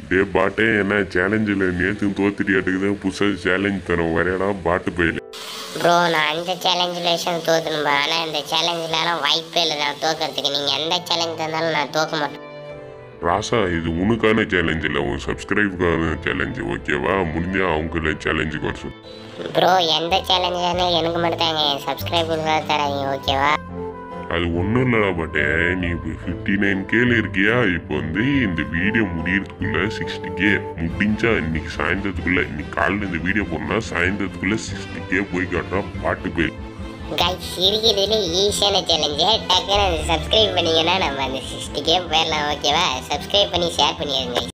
டே பாட்டே என்ன சேலஞ்சில் நேற்று தோத்துட்டியாட்டுக்கு புதுசாக சேலஞ்ச் தரோம் வரையடா பாட்டு போயில ப்ரோ நான் அந்த சேலஞ்சில் விஷயம் தோக்கணும்பா ஆனால் இந்த சேலஞ்சிலலாம் வாய்ப்பே இல்லை நான் தோக்கிறதுக்கு நீங்கள் எந்த சேலஞ்ச் தந்தாலும் நான் தோக்க மாட்டேன் ராசா இது உனக்கான சேலஞ்ச் இல்லை உன் சப்ஸ்கிரைபுக்கான சேலஞ்சு ஓகேவா முடிஞ்சா அவங்கள சேலஞ்சுக்கு வர சொல்லு ப்ரோ எந்த சேலஞ்சானே எனக்கு மட்டும் தாங்க என் சப்ஸ்கிரைபருக்காக தராங்க ஓகேவா அது ஒன்றும் இல்லைடா பாட்டே நீ இப்போ ஃபிஃப்டி நைன் கேல இருக்கியா இப்போ வந்து இந்த வீடியோ முடியறதுக்குள்ள சிக்ஸ்டி கே முடிஞ்சா இன்னைக்கு சாயந்தரத்துக்குள்ள இன்னைக்கு காலையில் இந்த வீடியோ போடனா சாயந்தரத்துக்குள்ள சிக்ஸ்டி கே போய் காட்டினா பாட்டு போய் கைஸ் இருக்கிறதுல ஈஸியான சேலஞ்சு டக்குன்னு சப்ஸ்கிரைப் பண்ணீங்கன்னா நம்ம அந்த சிக்ஸ்டிக்கே போயிடலாம் ஓகேவா சப்ஸ்கிரைப் பண்ணி ஷேர் பண்ணிடுங்க